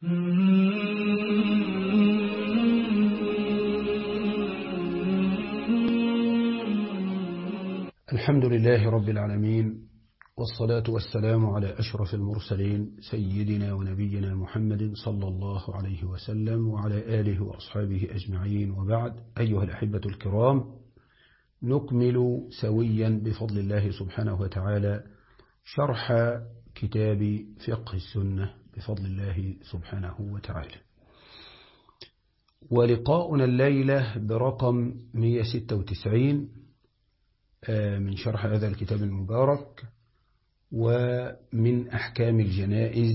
الحمد لله رب العالمين والصلاة والسلام على أشرف المرسلين سيدنا ونبينا محمد صلى الله عليه وسلم وعلى آله وأصحابه أجمعين وبعد أيها الأحبة الكرام نكمل سويا بفضل الله سبحانه وتعالى شرح كتاب فقه السنة بفضل الله سبحانه وتعالى ولقاؤنا الليلة برقم 196 من شرح هذا الكتاب المبارك ومن أحكام الجنائز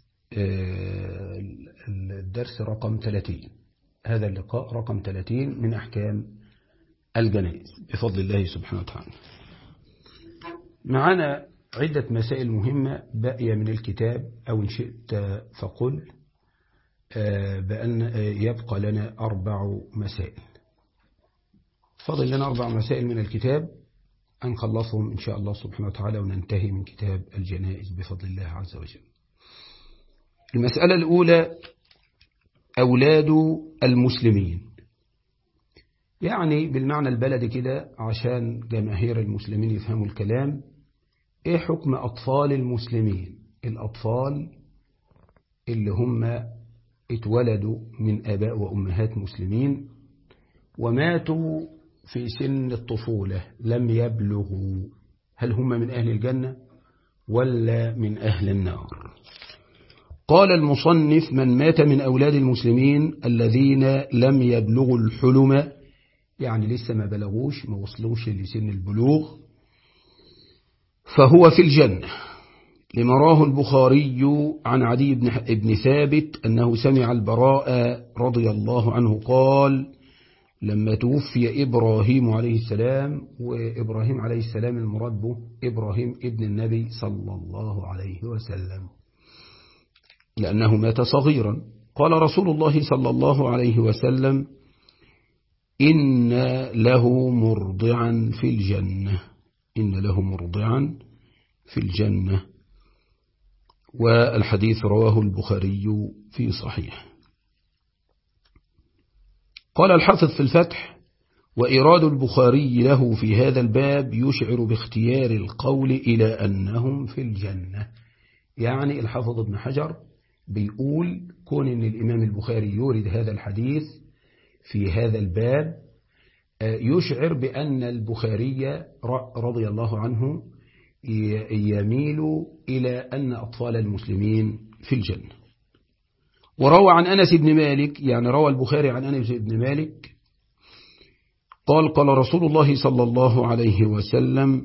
الدرس رقم 30 هذا اللقاء رقم 30 من أحكام الجنائز بفضل الله سبحانه وتعالى معنا عدة مسائل مهمة باقية من الكتاب أو إن شئت فقل بأن يبقى لنا أربع مسائل فضل لنا أربع مسائل من الكتاب هنخلصهم إن شاء الله سبحانه وتعالى وننتهي من كتاب الجنائز بفضل الله عز وجل المسألة الأولى أولاد المسلمين يعني بالمعنى البلدي كده عشان جماهير المسلمين يفهموا الكلام إيه حكم أطفال المسلمين الأطفال اللي هم اتولدوا من أباء وأمهات مسلمين وماتوا في سن الطفولة لم يبلغوا هل هم من أهل الجنة ولا من أهل النار قال المصنف من مات من أولاد المسلمين الذين لم يبلغوا الحلم يعني لسه ما بلغوش ما وصلوش لسن البلوغ فهو في الجنة لما راه البخاري عن عدي بن, ابن ثابت أنه سمع البراء رضي الله عنه قال لما توفي إبراهيم عليه السلام وإبراهيم عليه السلام المراد به إبراهيم ابن النبي صلى الله عليه وسلم لأنه مات صغيرا قال رسول الله صلى الله عليه وسلم إن له مرضعا في الجنة إن له مرضعا في الجنة والحديث رواه البخاري في صحيح قال الحافظ في الفتح وإراد البخاري له في هذا الباب يشعر باختيار القول إلى أنهم في الجنة يعني الحافظ ابن حجر بيقول كون أن الإمام البخاري يورد هذا الحديث في هذا الباب يشعر بأن البخاري رضي الله عنه يميل إلى أن أطفال المسلمين في الجنة وروى عن أنس بن مالك يعني روى البخاري عن أنس بن مالك قال قال رسول الله صلى الله عليه وسلم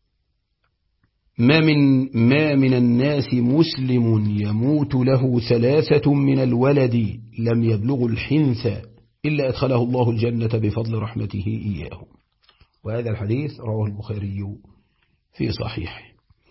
ما من ما من الناس مسلم يموت له ثلاثة من الولد لم يبلغوا الحنث إلا أدخله الله الجنة بفضل رحمته إياهم وهذا الحديث رواه البخاري في صحيحه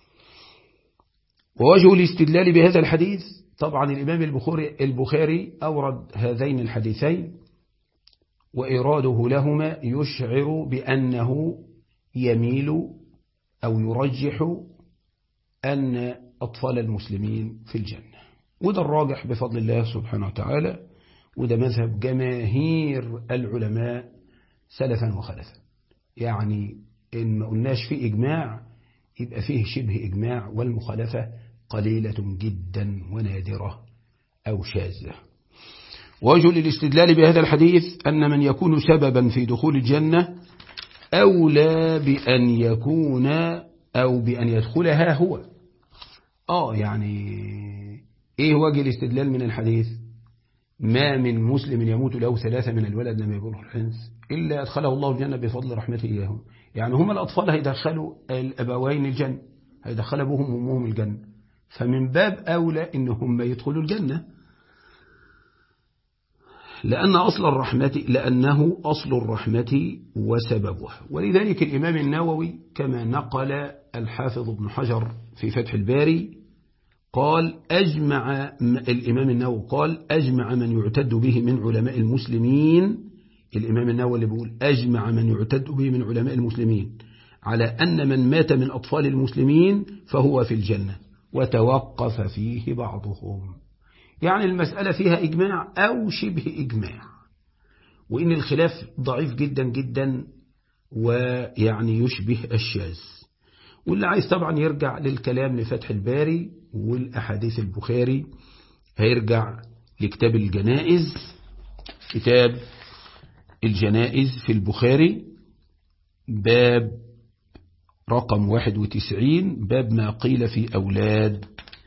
ووجه الاستدلال بهذا الحديث طبعا الإمام البخاري, البخاري أورد هذين الحديثين وإراده لهما يشعر بأنه يميل أو يرجح أن أطفال المسلمين في الجنة وده الراجح بفضل الله سبحانه وتعالى وده مذهب جماهير العلماء سلفا وخلفا يعني إن ما قلناش فيه إجماع يبقى فيه شبه إجماع والمخالفة قليلة جدا ونادرة أو شاذة وجه للاستدلال بهذا الحديث أن من يكون سببا في دخول الجنة أولى بأن يكون أو بأن يدخلها هو آه يعني إيه وجه الاستدلال من الحديث ما من مسلم يموت له ثلاثة من الولد لم يبلغ الحنث إلا أدخله الله الجنة بفضل رحمته إياهم يعني هم الأطفال هيدخلوا الأبوين الجنة هيدخل أبوهم وأمهم الجنة فمن باب أولى إنهم يدخلوا الجنة لأن أصل الرحمة لأنه أصل الرحمة وسببها ولذلك الإمام النووي كما نقل الحافظ ابن حجر في فتح الباري قال أجمع الإمام النووي قال أجمع من يعتد به من علماء المسلمين الإمام النووي اللي بيقول أجمع من يعتد به من علماء المسلمين على أن من مات من أطفال المسلمين فهو في الجنة وتوقف فيه بعضهم يعني المسألة فيها إجماع أو شبه إجماع وإن الخلاف ضعيف جدا جدا ويعني يشبه الشاذ واللي عايز طبعا يرجع للكلام لفتح الباري والأحاديث البخاري هيرجع لكتاب الجنائز كتاب الجنائز في البخاري باب رقم 91 باب ما قيل في أولاد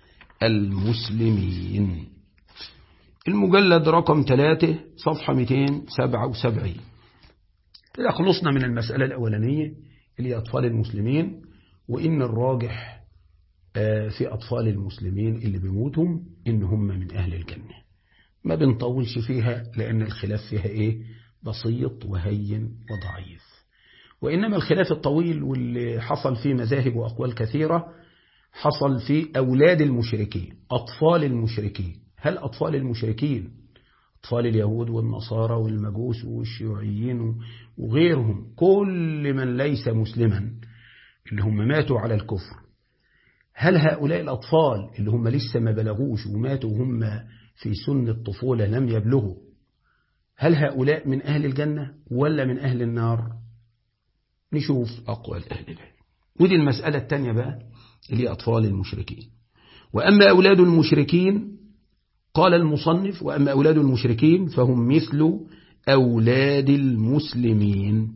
المسلمين المجلد رقم 3 صفحة 277 كده خلصنا من المسألة الأولانية اللي هي أطفال المسلمين وإن الراجح في أطفال المسلمين اللي بيموتهم إن هم من أهل الجنة ما بنطولش فيها لأن الخلاف فيها إيه بسيط وهين وضعيف وإنما الخلاف الطويل واللي حصل فيه مذاهب وأقوال كثيرة حصل في أولاد المشركين أطفال المشركين هل أطفال المشركين أطفال اليهود والنصارى والمجوس والشيوعيين وغيرهم كل من ليس مسلما اللي هم ماتوا على الكفر هل هؤلاء الأطفال اللي هم لسه ما بلغوش وماتوا وهم في سن الطفولة لم يبلغوا هل هؤلاء من أهل الجنة ولا من أهل النار نشوف أقوال أهل العلم ودي المسألة الثانية بقى اللي هي أطفال المشركين وأما أولاد المشركين قال المصنف وأما أولاد المشركين فهم مثل أولاد المسلمين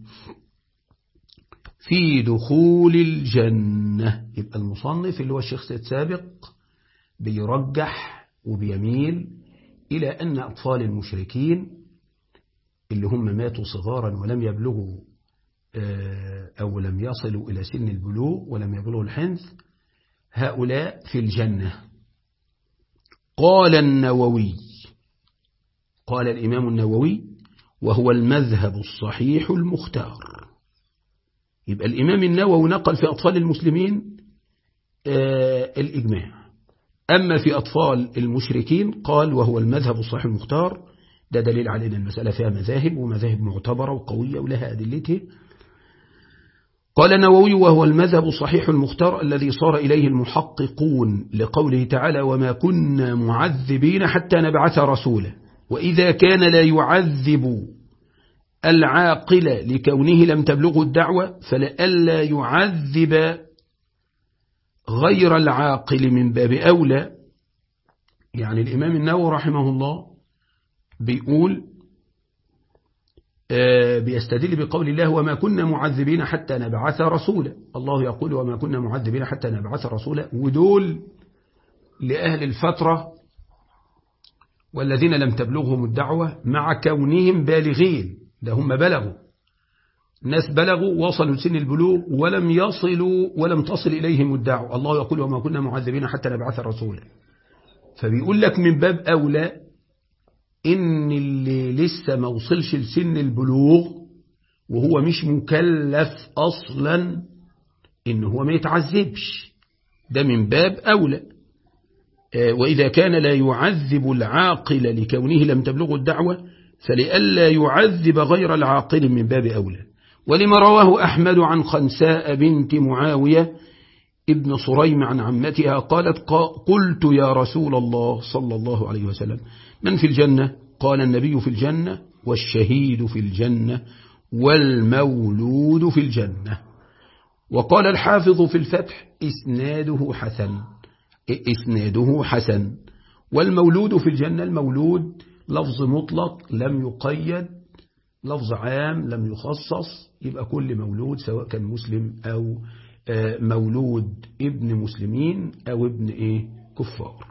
في دخول الجنة يبقى المصنف اللي هو الشخص السابق بيرجح وبيميل إلى أن أطفال المشركين اللي هم ماتوا صغارا ولم يبلغوا أو لم يصلوا إلى سن البلوغ ولم يبلغوا الحنث هؤلاء في الجنة قال النووي قال الإمام النووي وهو المذهب الصحيح المختار يبقى الإمام النووي نقل في أطفال المسلمين الإجماع أما في أطفال المشركين قال وهو المذهب الصحيح المختار ده دليل على أن المسألة فيها مذاهب ومذاهب معتبرة وقوية ولها أدلته قال النووي وهو المذهب الصحيح المختار الذي صار إليه المحققون لقوله تعالى وما كنا معذبين حتى نبعث رسولا وإذا كان لا يعذب العاقل لكونه لم تبلغه الدعوة فلألا يعذب غير العاقل من باب أولى يعني الإمام النووي رحمه الله بيقول بيستدل بقول الله وما كنا معذبين حتى نبعث رسولا الله يقول وما كنا معذبين حتى نبعث رسولا ودول لأهل الفترة والذين لم تبلغهم الدعوة مع كونهم بالغين ده هم بلغوا الناس بلغوا وصلوا لسن البلوغ ولم يصلوا ولم تصل إليهم الدعوة الله يقول وما كنا معذبين حتى نبعث رسولا فبيقول لك من باب أولى إن اللي لسه ما وصلش لسن البلوغ وهو مش مكلف أصلا إن هو ما يتعذبش ده من باب أولى وإذا كان لا يعذب العاقل لكونه لم تبلغ الدعوة فلئلا يعذب غير العاقل من باب أولى ولما رواه أحمد عن خنساء بنت معاوية ابن صريم عن عمتها قالت قلت يا رسول الله صلى الله عليه وسلم من في الجنة قال النبي في الجنة والشهيد في الجنة والمولود في الجنة وقال الحافظ في الفتح إسناده حسن إسناده حسن والمولود في الجنة المولود لفظ مطلق لم يقيد لفظ عام لم يخصص يبقى كل مولود سواء كان مسلم أو مولود ابن مسلمين أو ابن إيه كفار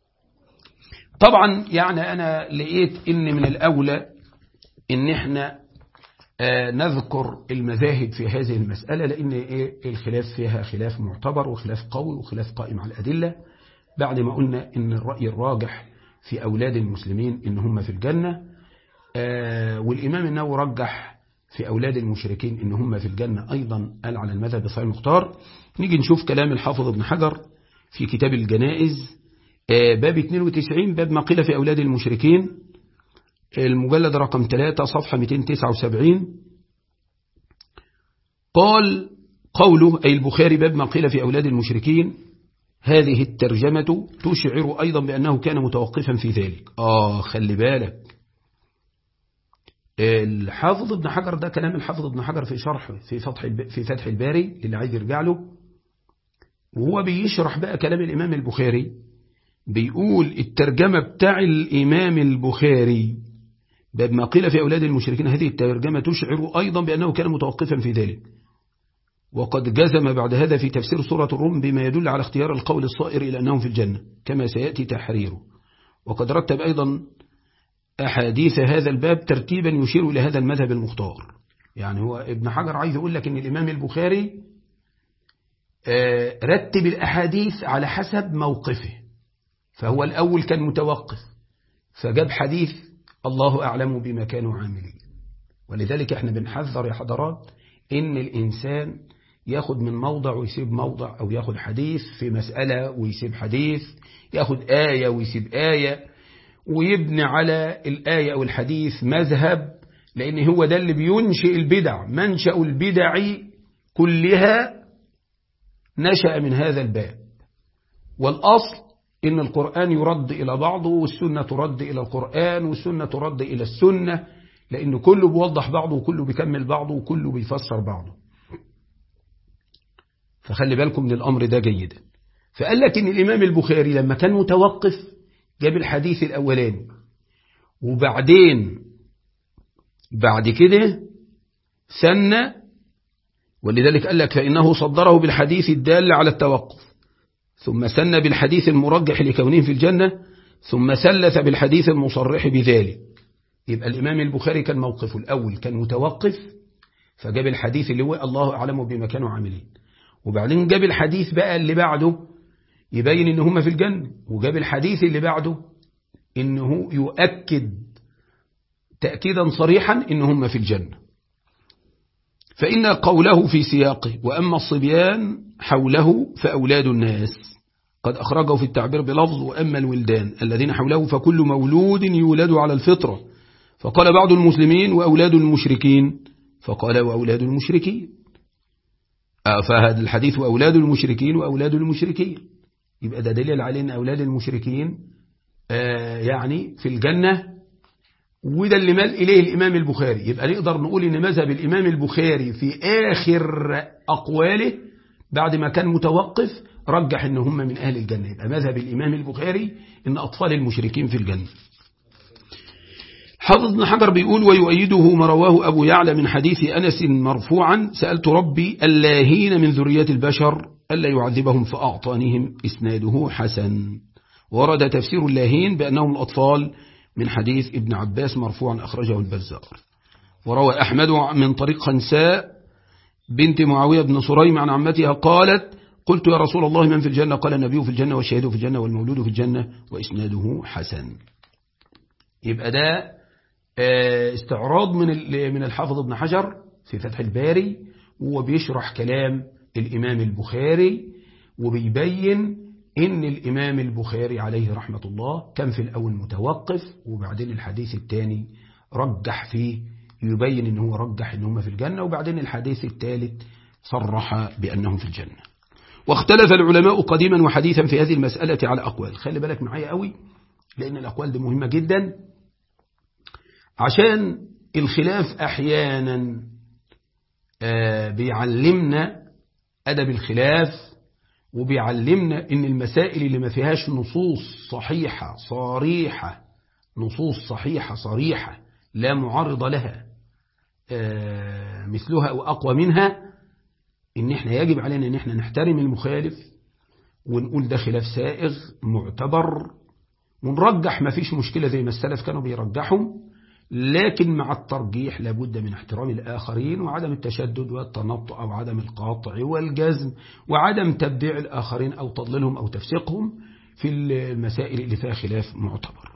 طبعا يعني أنا لقيت إن من الأولى إن إحنا نذكر المذاهب في هذه المسألة لأن إيه الخلاف فيها خلاف معتبر وخلاف قوي وخلاف قائم على الأدلة بعد ما قلنا إن الرأي الراجح في أولاد المسلمين إن هم في الجنة والإمام النووي رجح في أولاد المشركين إن هم في الجنة أيضا قال على المذهب الصحيح المختار نيجي نشوف كلام الحافظ ابن حجر في كتاب الجنائز باب 92 باب ما قيل في أولاد المشركين المجلد رقم 3 صفحة 279 قال قوله أي البخاري باب ما قيل في أولاد المشركين هذه الترجمة تشعر أيضا بأنه كان متوقفا في ذلك آه خلي بالك الحافظ ابن حجر ده كلام الحافظ ابن حجر في شرح في فتح في فتح الباري اللي عايز يرجع له وهو بيشرح بقى كلام الإمام البخاري بيقول الترجمة بتاع الإمام البخاري باب ما قيل في أولاد المشركين هذه الترجمة تشعر أيضا بأنه كان متوقفا في ذلك وقد جزم بعد هذا في تفسير سورة الروم بما يدل على اختيار القول الصائر إلى أنهم في الجنة كما سيأتي تحريره وقد رتب أيضا أحاديث هذا الباب ترتيبا يشير إلى هذا المذهب المختار يعني هو ابن حجر عايز يقول لك أن الإمام البخاري رتب الأحاديث على حسب موقفه فهو الأول كان متوقف فجاب حديث الله أعلم بما كانوا عاملين ولذلك احنا بنحذر يا حضرات إن الإنسان ياخد من موضع ويسيب موضع أو ياخد حديث في مسألة ويسيب حديث ياخد آية ويسيب آية ويبني على الآية أو الحديث مذهب لأن هو ده اللي بينشئ البدع منشأ البدع كلها نشأ من هذا الباب والأصل إن القرآن يرد إلى بعضه والسنة ترد إلى القرآن والسنة ترد إلى السنة لأن كله بيوضح بعضه وكله بيكمل بعضه وكله بيفسر بعضه فخلي بالكم من الأمر ده جيدا فقال لك إن الإمام البخاري لما كان متوقف جاب الحديث الأولاني وبعدين بعد كده سنة ولذلك قال لك فإنه صدره بالحديث الدال على التوقف ثم سن بالحديث المرجح لكونهم في الجنة ثم سلث بالحديث المصرح بذلك يبقى الإمام البخاري كان موقفه الأول كان متوقف فجاب الحديث اللي هو الله أعلم بما كانوا عاملين وبعدين جاب الحديث بقى اللي بعده يبين إن هم في الجنة وجاب الحديث اللي بعده إنه يؤكد تأكيدا صريحا إن هم في الجنة فإن قوله في سياقه وأما الصبيان حوله فأولاد الناس قد أخرجه في التعبير بلفظ وأما الولدان الذين حوله فكل مولود يولد على الفطرة فقال بعض المسلمين وأولاد المشركين فقال وأولاد المشركين فهذا الحديث وأولاد المشركين وأولاد المشركين يبقى ده دليل على أن أولاد المشركين يعني في الجنة وده اللي مال إليه الإمام البخاري يبقى نقدر نقول إن مذهب الإمام البخاري في آخر أقواله بعد ما كان متوقف رجح إن هم من أهل الجنة يبقى مذهب الإمام البخاري إن أطفال المشركين في الجنة حافظ بن حجر بيقول ويؤيده ما رواه أبو يعلى من حديث أنس مرفوعا سألت ربي اللاهين من ذرية البشر ألا يعذبهم فأعطانهم إسناده حسن ورد تفسير اللاهين بأنهم الأطفال من حديث ابن عباس مرفوعا أخرجه البزار وروى أحمد من طريق خنساء بنت معاوية بن صريم عن عمتها قالت قلت يا رسول الله من في الجنة قال النبي في الجنة والشهيد في الجنة والمولود في الجنة وإسناده حسن يبقى ده استعراض من من الحافظ ابن حجر في فتح الباري وهو بيشرح كلام الإمام البخاري وبيبين إن الإمام البخاري عليه رحمة الله كان في الأول متوقف وبعدين الحديث الثاني رجح فيه يبين إن هو رجح إن هم في الجنة وبعدين الحديث الثالث صرح بأنهم في الجنة واختلف العلماء قديما وحديثا في هذه المسألة على أقوال خلي بالك معايا قوي لأن الأقوال دي مهمة جدا عشان الخلاف أحيانا بيعلمنا أدب الخلاف وبيعلمنا ان المسائل اللي ما فيهاش نصوص صحيحة صريحة نصوص صحيحة صريحة لا معارض لها مثلها أو أقوى منها ان احنا يجب علينا ان احنا نحترم المخالف ونقول ده خلاف سائغ معتبر ونرجح ما فيش مشكلة زي ما السلف كانوا بيرجحوا لكن مع الترجيح لابد من احترام الآخرين وعدم التشدد والتنطع أو عدم القاطع والجزم وعدم تبديع الآخرين أو تضليلهم أو تفسيقهم في المسائل اللي فيها خلاف معتبر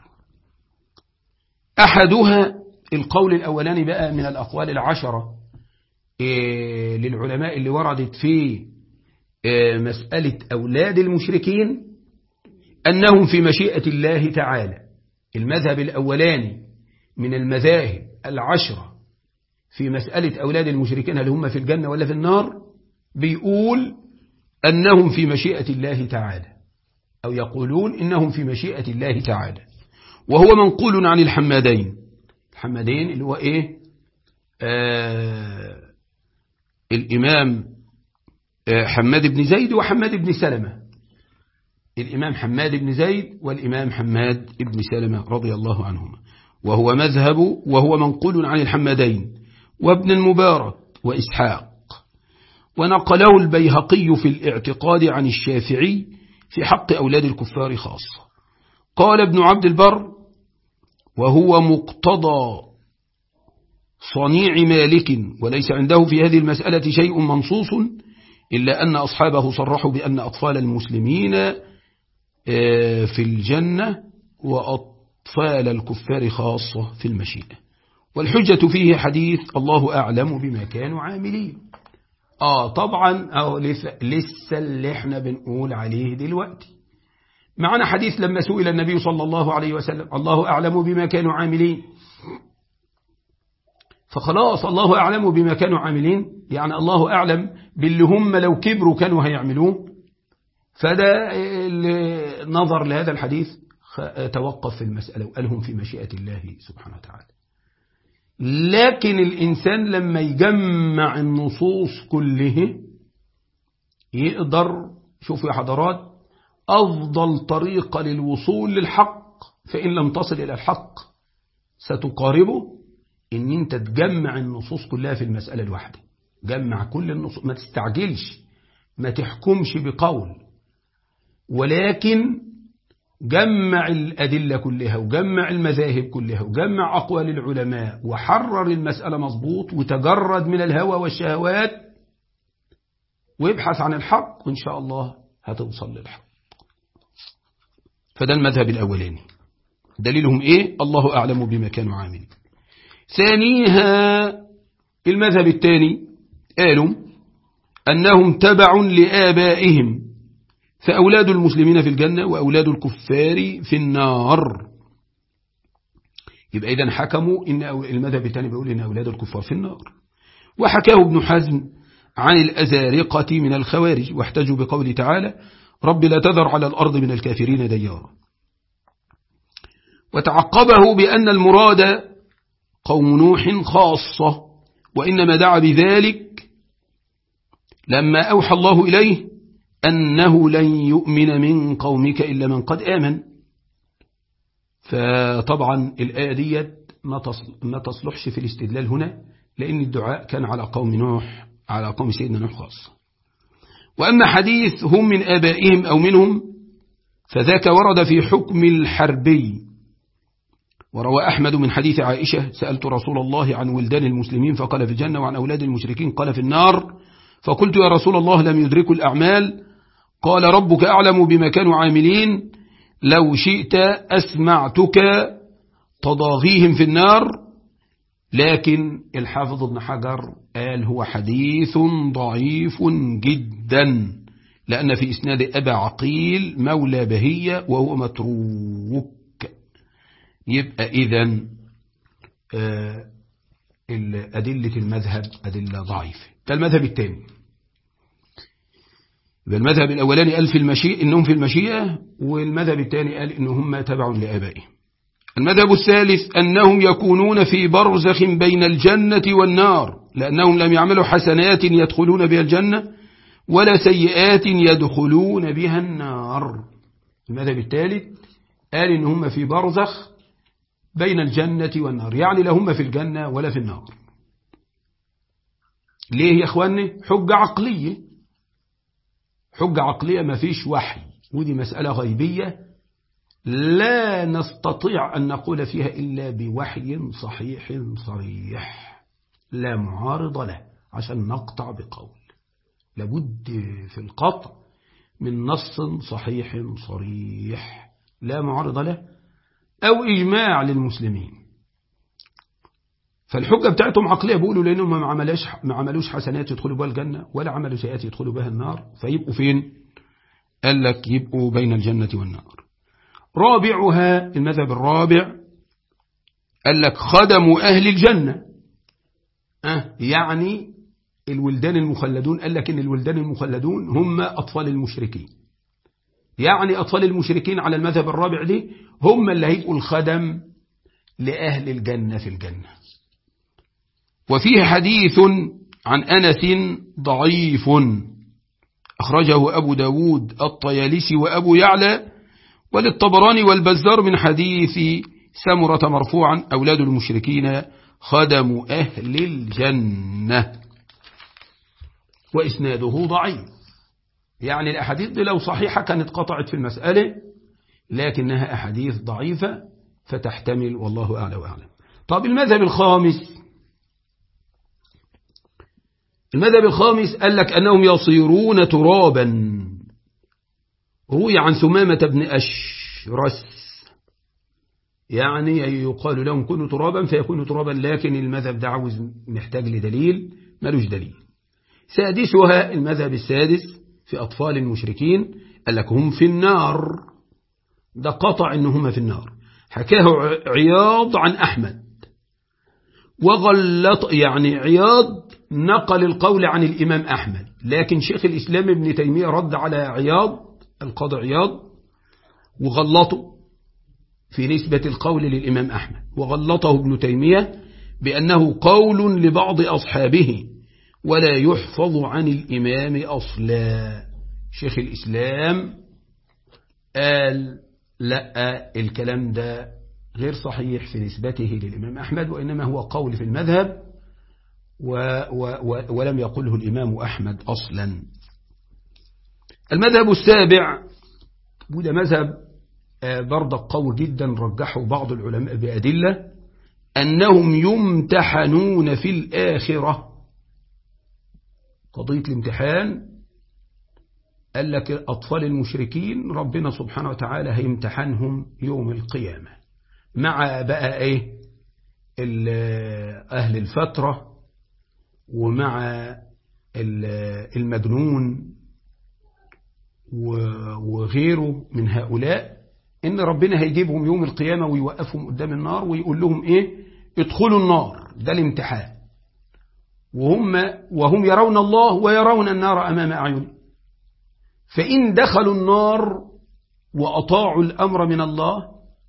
أحدها القول الأولاني بقى من الأقوال العشرة للعلماء اللي وردت في مسألة أولاد المشركين أنهم في مشيئة الله تعالى المذهب الأولاني من المذاهب العشرة في مسألة أولاد المشركين هل هم في الجنة ولا في النار بيقول أنهم في مشيئة الله تعالى أو يقولون إنهم في مشيئة الله تعالى وهو منقول عن الحمادين الحمادين اللي هو إيه آه الإمام آه حماد بن زيد وحماد بن سلمة الإمام حماد بن زيد والإمام حماد بن سلمة رضي الله عنهما وهو مذهب وهو منقول عن الحمادين وابن المبارك وإسحاق ونقله البيهقي في الاعتقاد عن الشافعي في حق أولاد الكفار خاصة قال ابن عبد البر وهو مقتضى صنيع مالك وليس عنده في هذه المسألة شيء منصوص إلا أن أصحابه صرحوا بأن أطفال المسلمين في الجنة وأطفال الكفار خاصة في المشيئة والحجة فيه حديث الله أعلم بما كانوا عاملين آه طبعا أو لسه اللي احنا بنقول عليه دلوقتي معنا حديث لما سئل النبي صلى الله عليه وسلم الله أعلم بما كانوا عاملين فخلاص الله أعلم بما كانوا عاملين يعني الله أعلم باللي هم لو كبروا كانوا هيعملوه فده نظر لهذا الحديث توقف في المسألة وقالهم في مشيئة الله سبحانه وتعالى لكن الإنسان لما يجمع النصوص كله يقدر شوفوا يا حضرات أفضل طريقة للوصول للحق فإن لم تصل إلى الحق ستقاربه إن أنت تجمع النصوص كلها في المسألة الواحدة جمع كل النصوص ما تستعجلش ما تحكمش بقول ولكن جمع الأدلة كلها وجمع المذاهب كلها وجمع أقوال العلماء وحرر المسألة مظبوط وتجرد من الهوى والشهوات وابحث عن الحق وإن شاء الله هتوصل للحق فده المذهب الأولاني دليلهم إيه الله أعلم بما كانوا عاملين ثانيها المذهب الثاني قالوا أنهم تبع لآبائهم فأولاد المسلمين في الجنة وأولاد الكفار في النار يبقى إذا حكموا إن المذهب الثاني بيقول إن أولاد الكفار في النار وحكاه ابن حزم عن الأزارقة من الخوارج واحتجوا بقوله تعالى رب لا تذر على الأرض من الكافرين ديارا وتعقبه بأن المراد قوم نوح خاصة وإنما دعا بذلك لما أوحى الله إليه أنه لن يؤمن من قومك إلا من قد آمن فطبعا الآية ديت ما تصلحش في الاستدلال هنا لأن الدعاء كان على قوم نوح على قوم سيدنا نوح خاصة وأما حديث هم من آبائهم أو منهم فذاك ورد في حكم الحربي وروى أحمد من حديث عائشة سألت رسول الله عن ولدان المسلمين فقال في الجنة وعن أولاد المشركين قال في النار فقلت يا رسول الله لم يدركوا الأعمال قال ربك أعلم بما كانوا عاملين لو شئت أسمعتك تضاغيهم في النار لكن الحافظ ابن حجر قال هو حديث ضعيف جدا لأن في إسناد أبا عقيل مولى بهية وهو متروك يبقى إذن أدلة المذهب أدلة ضعيفة ده المذهب الثاني يبقى المذهب الأولاني قال في المشيئة إنهم في المشيئة والمذهب الثاني قال إنهم تبع لآبائهم المذهب الثالث أنهم يكونون في برزخ بين الجنة والنار لأنهم لم يعملوا حسنات يدخلون بها الجنة ولا سيئات يدخلون بها النار المذهب الثالث قال إن هم في برزخ بين الجنة والنار يعني لا هم في الجنة ولا في النار ليه يا أخواني حجة عقلية حجة عقلية ما فيش وحي ودي مسألة غيبية لا نستطيع أن نقول فيها إلا بوحي صحيح صريح لا معارض له عشان نقطع بقول لابد في القطع من نص صحيح صريح لا معارض له أو إجماع للمسلمين فالحجة بتاعتهم عقلية بيقولوا لأنهم ما عملوش ما عملوش حسنات يدخلوا بها الجنة ولا عملوا سيئات يدخلوا بها النار فيبقوا فين؟ قال لك يبقوا بين الجنة والنار رابعها المذهب الرابع قال لك خدموا أهل الجنة أه يعني الولدان المخلدون قال لك إن الولدان المخلدون هم أطفال المشركين يعني أطفال المشركين على المذهب الرابع دي هم اللي هيبقوا الخدم لأهل الجنة في الجنة وفيه حديث عن أنس ضعيف أخرجه أبو داود الطيالسي وأبو يعلى وللطبراني والبزار من حديث سمرة مرفوعا أولاد المشركين خدم أهل الجنة وإسناده ضعيف يعني الأحاديث دي لو صحيحة كانت قطعت في المسألة لكنها أحاديث ضعيفة فتحتمل والله أعلى وأعلم طب المذهب الخامس المذهب الخامس قال لك أنهم يصيرون ترابا روي عن ثمامة بن أشرس يعني يقال لهم كونوا ترابا فيكونوا ترابا لكن المذهب ده عاوز محتاج لدليل ملوش دليل سادسها المذهب السادس في أطفال المشركين قال لك هم في النار ده قطع إن هم في النار حكاه عياض عن أحمد وغلط يعني عياض نقل القول عن الإمام أحمد لكن شيخ الإسلام ابن تيمية رد على عياض القاضي عياض وغلطه في نسبة القول للإمام أحمد وغلطه ابن تيمية بأنه قول لبعض أصحابه ولا يحفظ عن الإمام أصلا شيخ الإسلام قال لا الكلام ده غير صحيح في نسبته للإمام أحمد وإنما هو قول في المذهب و و و ولم يقله الإمام أحمد أصلا المذهب السابع وده مذهب برضك قوي جدا رجحه بعض العلماء بأدلة أنهم يمتحنون في الآخرة قضية الامتحان قال لك أطفال المشركين ربنا سبحانه وتعالى هيمتحنهم يوم القيامة مع بقى إيه أهل الفترة ومع المجنون وغيره من هؤلاء إن ربنا هيجيبهم يوم القيامة ويوقفهم قدام النار ويقول لهم إيه ادخلوا النار ده الامتحان وهم, وهم يرون الله ويرون النار أمام أعينهم فإن دخلوا النار وأطاعوا الأمر من الله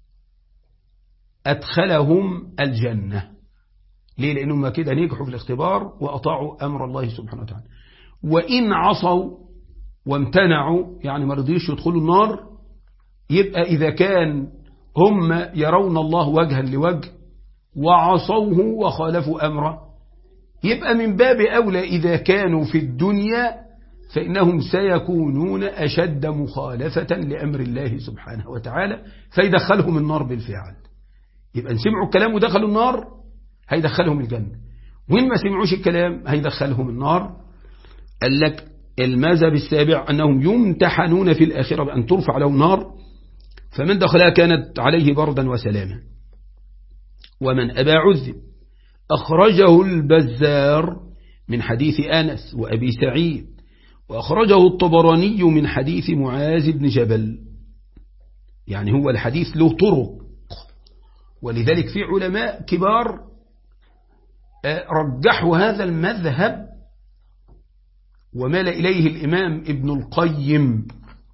أدخلهم الجنة ليه لأنهم كده نجحوا في الاختبار وأطاعوا أمر الله سبحانه وتعالى وإن عصوا وامتنعوا يعني ما رضيش يدخلوا النار يبقى إذا كان هم يرون الله وجها لوجه وعصوه وخالفوا أمره يبقى من باب أولى إذا كانوا في الدنيا فإنهم سيكونون أشد مخالفة لأمر الله سبحانه وتعالى فيدخلهم النار بالفعل يبقى سمعوا الكلام ودخلوا النار هيدخلهم الجنة وإن ما سمعوش الكلام هيدخلهم النار قال لك المذهب السابع أنهم يمتحنون في الآخرة بأن ترفع لهم نار فمن دخلها كانت عليه بردا وسلاما ومن أبى عذب أخرجه البزار من حديث أنس وأبي سعيد وأخرجه الطبراني من حديث معاذ بن جبل يعني هو الحديث له طرق ولذلك في علماء كبار رجحوا هذا المذهب ومال إليه الإمام ابن القيم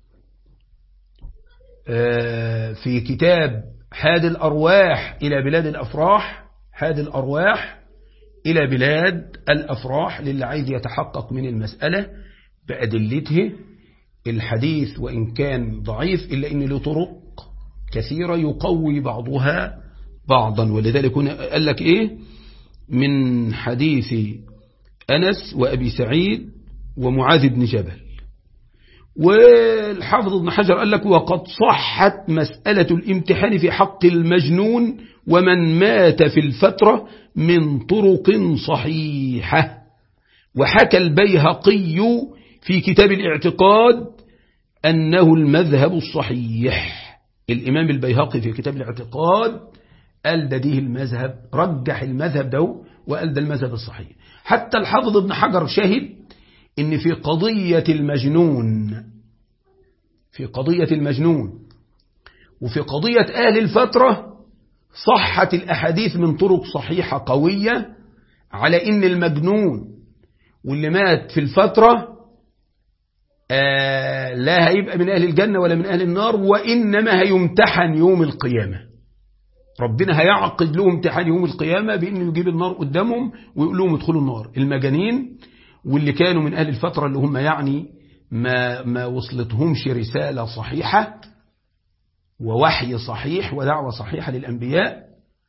في كتاب حاد الأرواح إلى بلاد الأفراح حاد الأرواح إلى بلاد الأفراح للي عايز يتحقق من المسألة بأدلته الحديث وإن كان ضعيف إلا أن له طرق كثيرة يقوي بعضها بعضا ولذلك قال لك إيه من حديث أنس وأبي سعيد ومعاذ بن جبل والحافظ ابن حجر قال لك وقد صحت مسألة الامتحان في حق المجنون ومن مات في الفترة من طرق صحيحة وحكى البيهقي في كتاب الاعتقاد أنه المذهب الصحيح الإمام البيهقي في كتاب الاعتقاد قال ده ديه المذهب رجح المذهب ده وقال ده المذهب الصحيح حتى الحافظ ابن حجر شهد ان في قضية المجنون في قضية المجنون وفي قضية أهل الفترة صحت الأحاديث من طرق صحيحة قوية على إن المجنون واللي مات في الفترة آه لا هيبقى من أهل الجنة ولا من أهل النار وإنما هيمتحن يوم القيامة ربنا هيعقد لهم امتحان يوم القيامة بأنه يجيب النار قدامهم ويقول لهم ادخلوا النار المجانين واللي كانوا من أهل الفترة اللي هم يعني ما, ما وصلتهمش رسالة صحيحة ووحي صحيح ودعوة صحيحة للأنبياء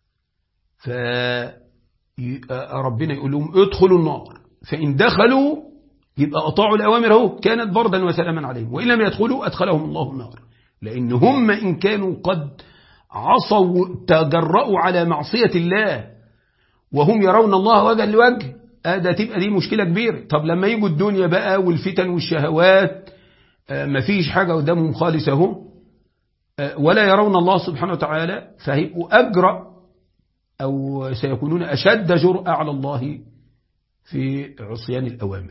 فربنا يقول لهم ادخلوا النار فإن دخلوا يبقى أطاعوا الأوامر اهو كانت بردا وسلاما عليهم وإن لم يدخلوا أدخلهم الله النار لأن هم إن كانوا قد عصوا تجرأوا على معصية الله وهم يرون الله وجها لوجه ده تبقى دي مشكلة كبيرة طب لما يجوا الدنيا بقى والفتن والشهوات مفيش حاجة قدامهم خالص اهو ولا يرون الله سبحانه وتعالى فهيبقوا أجرأ أو سيكونون أشد جرأة على الله في عصيان الأوامر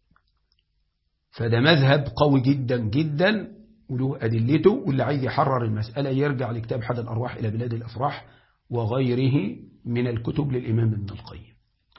فده مذهب قوي جدا جدا وله أدلته واللي عايز يحرر المسألة يرجع لكتاب حد الأرواح إلى بلاد الأفراح وغيره من الكتب للإمام ابن القيم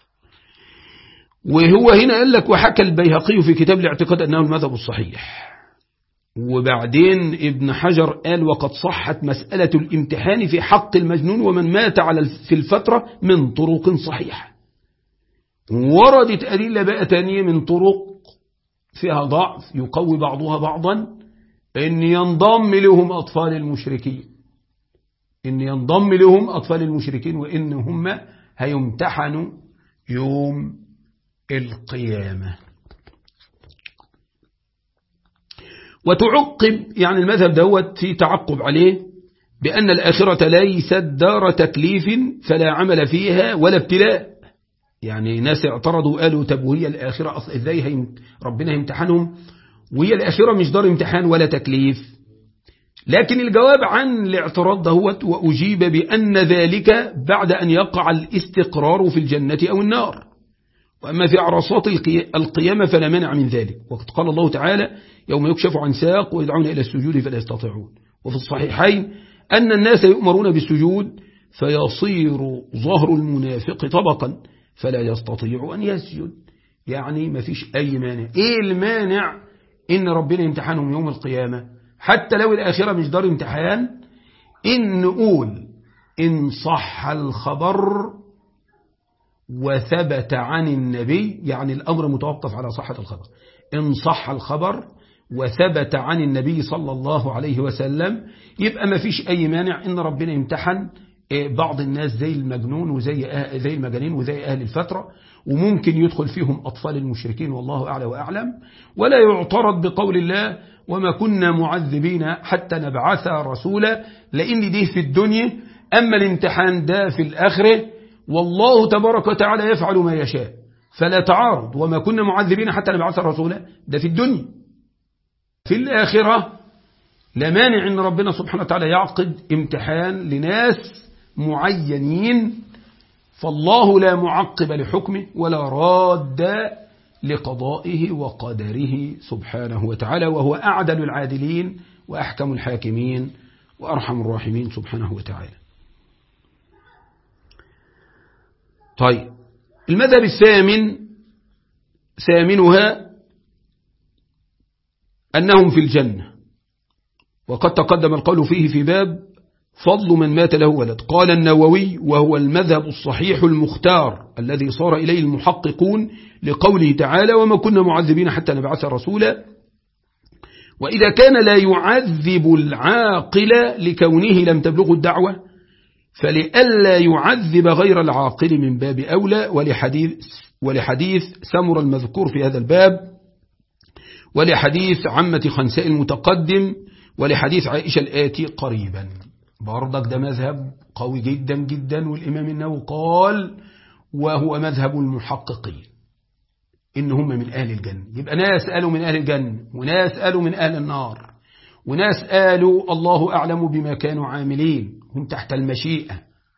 وهو هنا قال لك وحكى البيهقي في كتاب الاعتقاد أنه المذهب الصحيح وبعدين ابن حجر قال وقد صحت مسألة الامتحان في حق المجنون ومن مات على في الفترة من طرق صحيحة وردت أدلة بقى تانية من طرق فيها ضعف يقوي بعضها بعضا ان ينضم لهم أطفال المشركين ان ينضم لهم أطفال المشركين وإن هم هيمتحنوا يوم القيامة وتعقب يعني المذهب دوت في تعقب عليه بأن الآخرة ليست دار تكليف فلا عمل فيها ولا ابتلاء يعني ناس اعترضوا قالوا طب وهي الآخرة أصلا إزاي هيمت ربنا يمتحنهم وهي الآخرة مش دار امتحان ولا تكليف لكن الجواب عن الاعتراض دهوت وأجيب بأن ذلك بعد أن يقع الاستقرار في الجنة أو النار وأما في عرصات القيامة فلا مانع من ذلك وقد قال الله تعالى يوم يكشف عن ساق ويدعون إلى السجود فلا يستطيعون وفي الصحيحين أن الناس يؤمرون بالسجود فيصير ظهر المنافق طبقا فلا يستطيع أن يسجد يعني ما فيش أي مانع إيه المانع إن ربنا يمتحنهم يوم القيامة حتى لو الآخرة مش دار امتحان إن نقول إن صح الخبر وثبت عن النبي يعني الأمر متوقف على صحة الخبر إن صح الخبر وثبت عن النبي صلى الله عليه وسلم يبقى ما فيش أي مانع إن ربنا يمتحن بعض الناس زي المجنون وزي أه زي المجانين وزي أهل الفترة وممكن يدخل فيهم أطفال المشركين والله أعلى وأعلم ولا يعترض بقول الله وما كنا معذبين حتى نبعث رسولا لأن دي في الدنيا أما الامتحان ده في الآخرة والله تبارك وتعالى يفعل ما يشاء فلا تعارض وما كنا معذبين حتى نبعث رسولا ده في الدنيا في الآخرة لا مانع أن ربنا سبحانه وتعالى يعقد امتحان لناس معينين فالله لا معقب لحكمه ولا راد لقضائه وقدره سبحانه وتعالى وهو أعدل العادلين وأحكم الحاكمين وأرحم الراحمين سبحانه وتعالى طيب المذهب الثامن ثامنها أنهم في الجنة وقد تقدم القول فيه في باب فضل من مات له ولد قال النووي وهو المذهب الصحيح المختار الذي صار إليه المحققون لقوله تعالى وما كنا معذبين حتى نبعث رسولا وإذا كان لا يعذب العاقل لكونه لم تبلغه الدعوة فلئلا يعذب غير العاقل من باب أولى ولحديث, ولحديث سمر المذكور في هذا الباب ولحديث عمة خنساء المتقدم ولحديث عائشة الآتي قريبا برضك ده مذهب قوي جدا جدا والإمام النووي قال وهو مذهب المحققين إن هم من أهل الجنة يبقى ناس قالوا من أهل الجنة وناس قالوا من أهل النار وناس قالوا الله أعلم بما كانوا عاملين هم تحت المشيئة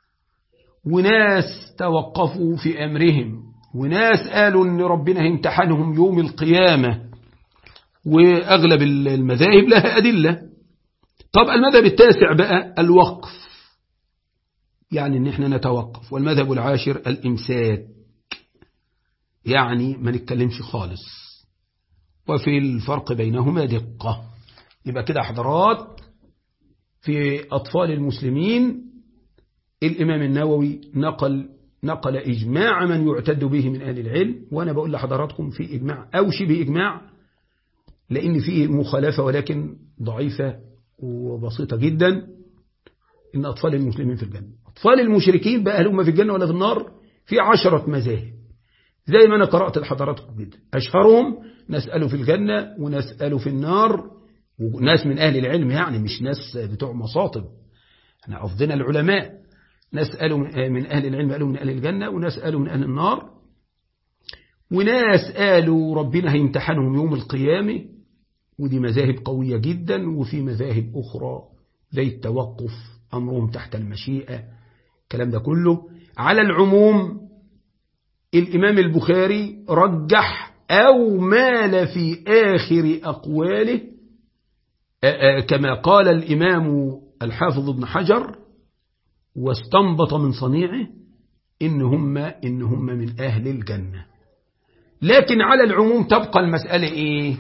وناس توقفوا في أمرهم وناس قالوا أن ربنا يمتحنهم يوم القيامة وأغلب المذاهب لها أدلة طب المذهب التاسع بقى الوقف يعني ان احنا نتوقف والمذهب العاشر الامساك يعني ما نتكلمش خالص وفي الفرق بينهما دقة يبقى كده حضرات في أطفال المسلمين الإمام النووي نقل نقل إجماع من يعتد به من أهل العلم وأنا بقول لحضراتكم في إجماع أو شبه إجماع لأن فيه مخالفة ولكن ضعيفة وبسيطة جدا إن أطفال المسلمين في الجنة أطفال المشركين بقى هل هم في الجنة ولا في النار في عشرة مذاهب زي ما أنا قرأت لحضراتكم كده أشهرهم نسأله في الجنة ونسأله في النار وناس من أهل العلم يعني مش ناس بتوع مصاطب احنا قصدنا العلماء نسأله من أهل العلم قالوا من أهل الجنة ونسأله من أهل النار وناس قالوا ربنا هيمتحنهم يوم القيامة ودي مذاهب قوية جدا وفي مذاهب أخرى زي التوقف أمرهم تحت المشيئة الكلام ده كله على العموم الإمام البخاري رجح أو مال في آخر أقواله كما قال الإمام الحافظ ابن حجر واستنبط من صنيعه إن هم, إن هم من أهل الجنة لكن على العموم تبقى المسألة إيه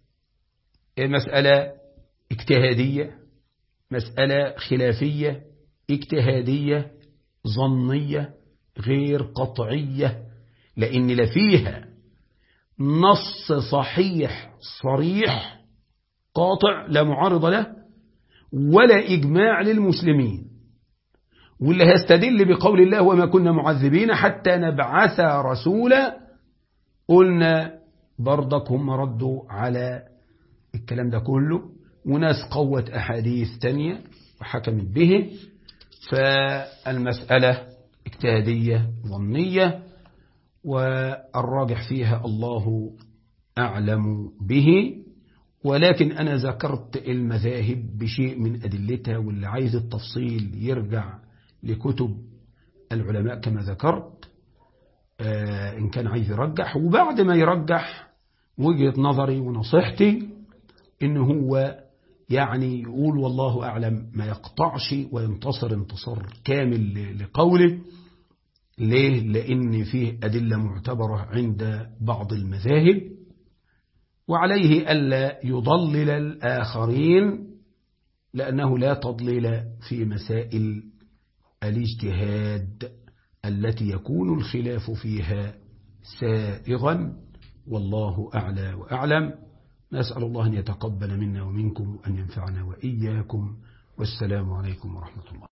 مسألة اجتهادية مسألة خلافية اجتهادية ظنية غير قطعية لأن لا فيها نص صحيح صريح قاطع لا معارض له ولا إجماع للمسلمين واللي هيستدل بقول الله وما كنا معذبين حتى نبعث رسولا قلنا برضك هم ردوا على الكلام ده كله وناس قوت أحاديث تانية وحكمت به فالمسألة اجتهادية ظنية والراجح فيها الله أعلم به ولكن أنا ذكرت المذاهب بشيء من أدلتها واللي عايز التفصيل يرجع لكتب العلماء كما ذكرت آه إن كان عايز يرجح وبعد ما يرجح وجهة نظري ونصيحتي إن هو يعني يقول والله أعلم ما يقطعش وينتصر انتصار كامل لقوله ليه؟ لأن فيه أدلة معتبرة عند بعض المذاهب وعليه ألا يضلل الآخرين لأنه لا تضليل في مسائل الاجتهاد التي يكون الخلاف فيها سائغا والله أعلى وأعلم نسأل الله أن يتقبل منا ومنكم وأن ينفعنا وإياكم والسلام عليكم ورحمة الله